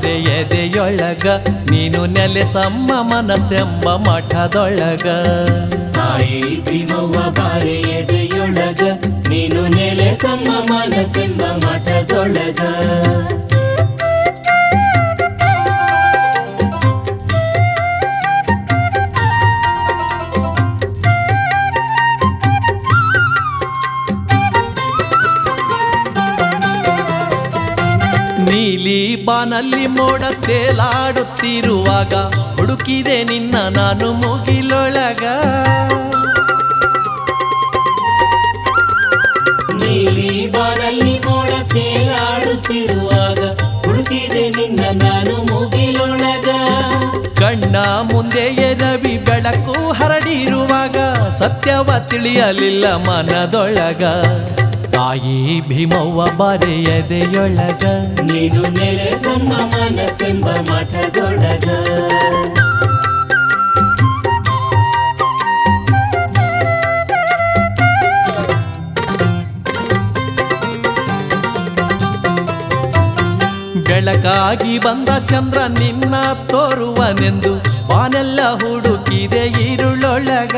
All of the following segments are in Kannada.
ಬಾರೆ ಎದೆಯೊಳಗ ನೀನು ನೆಲೆಸಮ್ಮ ಮನಸ್ಸೆಂಬ ಮಠದೊಳಗ ತಾಯಿ ಭೀಮವ್ವ ಬಾರೆ ಎದೆಯೊಳಗ ನೀನು ನೆಲೆಸಮ್ಮ ಮನಸ್ಸೆಂಬ ಮಠದೊಳಗ ನೀಲಿ ಬಾನಲ್ಲಿ ಮೋಡ ತೇಲಾಡುತ್ತಿರುವಾಗ ಹುಡುಕಿದೆ ನಿನ್ನ ನಾನು ಮುಗಿಲೊಳಗ ನೀಲಿ ಬಾನಲ್ಲಿ ಮೋಡ ತೇಲಾಡುತ್ತಿರುವಾಗ ಹುಡುಕಿದೆ ನಿನ್ನ ನಾನು ಮುಗಿಲೊಳಗ ಕಣ್ಣ ಮುಂದೆಯೇ ರವಿ ಬೆಳಕು ಹರಡಿರುವಾಗ ಸತ್ಯವ ತಿಳಿಯಲಿಲ್ಲ ಮನದೊಳಗ ತಾಯಿ ಭೀಮವ್ವ ಬಾರೆ ಎದೆಯೊಳಗ ನೀನು ನೆಲೆಸಮ್ಮ ಮನಸ್ಸೆಂಬ ಮಠದೊಳಗ ಬೆಳಕಾಗಿ ಬಂದ ಚಂದ್ರ ನಿನ್ನ ತೋರುವನೆಂದು ಬಾನೆಲ್ಲ ಹುಡುಕಿದೆ ഇരുಳೊಳಗ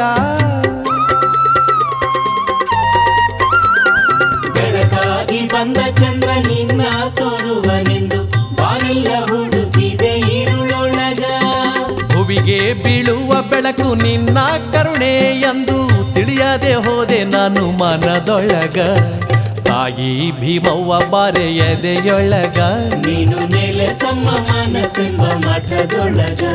ಬೆಳಕಾಗಿ ಬಂದ ಚಂದ್ರ ನಿನ್ನ ತೋರುವನೆಂದು ಬಾನೆಲ್ಲ ಹುಡುಕಿದೆ ഇരുಳೊಳಗ ಭುವಿಗೆ ಬೀಳುವ ಬೆಳಕು ನಿನ್ನ ಕರುಣೆ ಎಂದು ತಿಳಿಯದೆ ಹೋದೆ ನಾನು ಮನದೊಳಗ ತಾಯಿ ಭೀಮವ್ವ ಬಾರೆ ಎದೆಯೊಳಗ ನೀನು ನೆಲೆಸಮ್ಮ ಮನಸ್ಸೆಂಬ ಮಠದೊಳಗ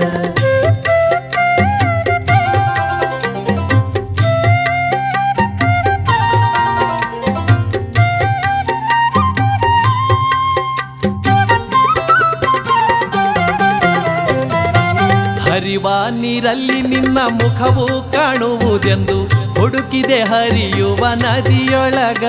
ಹರಿವ ನೀರಲ್ಲಿ ನಿನ್ನ ಮುಖವು ಕಾಣುವುದೆಂದು ಹುಡುಕಿದೆ ಹರಿಯುವ ನದಿಯೊಳಗ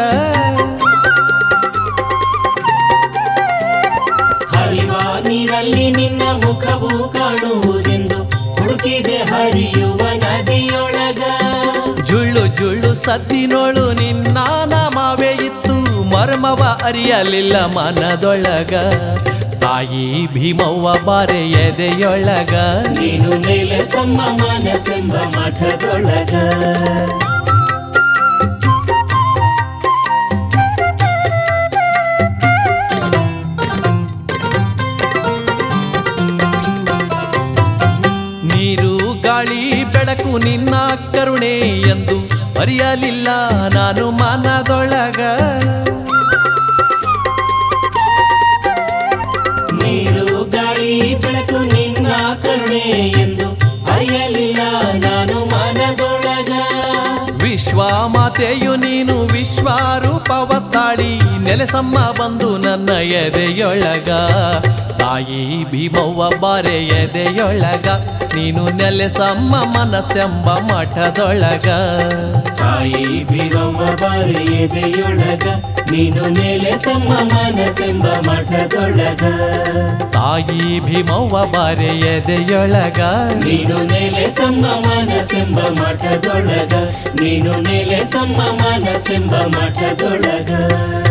ಹರಿವ ನೀರಲ್ಲಿ ನಿನ್ನ ಮುಖವು ಕಾಣುವುದೆಂದು ಹುಡುಕಿದೆ ಹರಿಯುವ ನದಿಯೊಳಗ ಜುಳ್ಳು ಜುಳ್ಳು ಸದ್ದಿನೋಳು ನಿನ್ನ ನಾಮವೇ ಇತ್ತು ಮರ್ಮವ ಅರಿಯಲಿಲ್ಲ ಮನದೊಳಗ ತಾಯಿ ಭೀಮವ್ವ ಬಾರೆ ಎದೆಯೊಳಗ ನೀನು ನೆಲೆಸಮ್ಮ ಮನಸ್ಸೆಂಬ ಮಠದೊಳಗ ನೀರು ಗಾಳಿ ಬೆಳಕು ನಿನ್ನ ಕರುಣೆ ಎಂದು ಅರಿಯಲಿಲ್ಲ ನಾನು ಮನದೊಳಗ ನೀರು ಗಾಳಿ ಬೆಳಕು ನಿನ್ನ ಕರುಣೆ ಎಂದು ಅರಿಯಲಿಲ್ಲ ನಾನು ಮನದೊಳಗ ವಿಶ್ವಮಾತೆಯು ನೀನು ವಿಶ್ವರೂಪವ ತಾಳಿ ನೆಲೆಸಮ್ಮ ಬಂದು ನನ್ನ ಎದೆಯೊಳಗ ತಾಯಿ ಭೀಮವ್ವ ಬಾರೆ ಎದೆಯೊಳಗ ನೀನು ನೆಲೆಸಮ್ಮ ಮನಸ್ಸೆಂಬ ಮಠದೊಳಗ ತಾಯಿ ಬೀರವ್ವ ಬಾರಿ ಎದೆಯೊಳಗ ನೀನು ನೆಲೆಸಮ್ಮ ಮನಸ್ಸೆಂಬ ಮಠದೊಳಗ ತಾಯಿ ಭೀಮವ್ವ ಬಾರೆ ಎದೆಯೊಳಗ ನೀನು ನೆಲೆಸಮ್ಮ ಮನಸ್ಸೆಂಬ ಮಠದೊಳಗ ನೀನು ನೆಲೆಸಮ್ಮ ಮನಸ್ಸೆಂಬ ಮಠದೊಳಗ